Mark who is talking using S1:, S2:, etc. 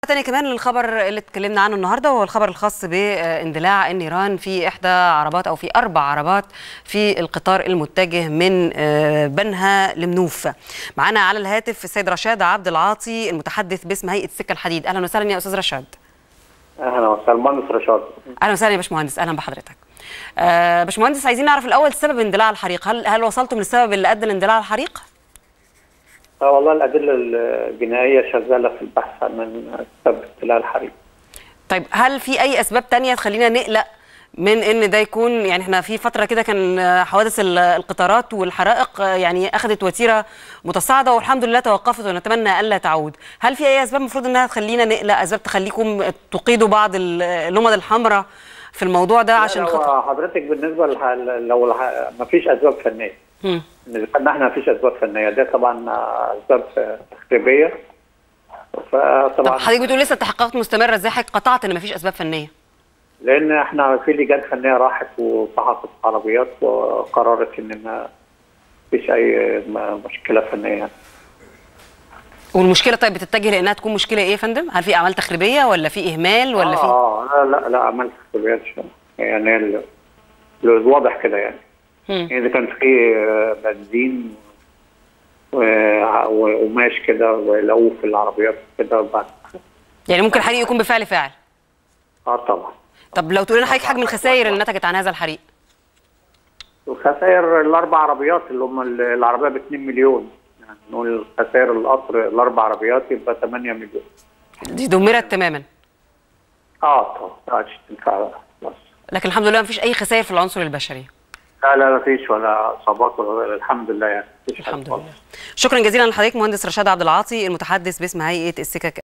S1: تاني كمان للخبر اللي اتكلمنا عنه النهارده وهو الخبر الخاص باندلاع النيران في احدى عربات او في اربع عربات في القطار المتجه من بنها لمنوف. معانا على الهاتف السيد رشاد عبد العاطي المتحدث باسم هيئه سكه الحديد. اهلا وسهلا يا استاذ رشاد.
S2: اهلا وسهلا مهندس رشاد.
S1: اهلا وسهلا يا باشمهندس اهلا بحضرتك. آه باشمهندس عايزين نعرف الاول سبب اندلاع الحريق، هل هل وصلتم للسبب اللي ادى لاندلاع الحريق؟
S2: اه والله الادله الجنائيه شغاله في البحث عن سبب اندلاع الحريق.
S1: طيب هل في اي اسباب تانية تخلينا نقلق من ان ده يكون يعني احنا في فتره كده كان حوادث القطارات والحرائق يعني اخذت وتيره متصاعده والحمد لله توقفت ونتمنى الا تعود هل في اي اسباب المفروض انها تخلينا نقلق اسباب تخليكم تقيدوا بعض اللمض الحمراء في الموضوع ده عشان
S2: خاطر حضرتك بالنسبه لح... لو ما فيش اسباب فنيه بالنسبه لنا احنا ما فيش اسباب فنيه ده طبعا اسباب تخريبيه
S1: فطبعا طب حضرتك بتقول لسه التحقيقات مستمره ازاي حضرتك قطعت ان ما فيش اسباب فنيه؟
S2: لان احنا في لجان فنيه راحت وفحصت عربيات وقررت ان ما فيش اي مشكله فنيه
S1: والمشكله طيب بتتجه لانها تكون مشكله ايه يا فندم؟ هل في اعمال تخريبيه ولا في اهمال ولا في
S2: اه لا لا لا اعمال تخريبيه يعني الواضح كده يعني يعني اذا كان في بنزين وقماش كده ولقوه في العربيات كده بعد
S1: يعني ممكن الحريق يكون بفعل فاعل
S2: اه طبعا
S1: طب لو تقول لنا حضرتك حجم الخسائر اللي نتجت عن هذا الحريق
S2: الخسائر الاربع عربيات اللي هم العربيه ب 2 مليون يعني نقول خسائر القطر الاربع عربيات يبقى 8 مليون
S1: دي دمرت تماما
S2: اه طبعا مش تنفع بس
S1: لكن الحمد لله ما فيش اي خسائر في العنصر البشري
S2: لا لا ما فيش ولا اصابات ولا الحمد لله يعني
S1: الحمد لله شكرا جزيلا لحضرتك مهندس رشاد عبد العاطي المتحدث باسم هيئه السكك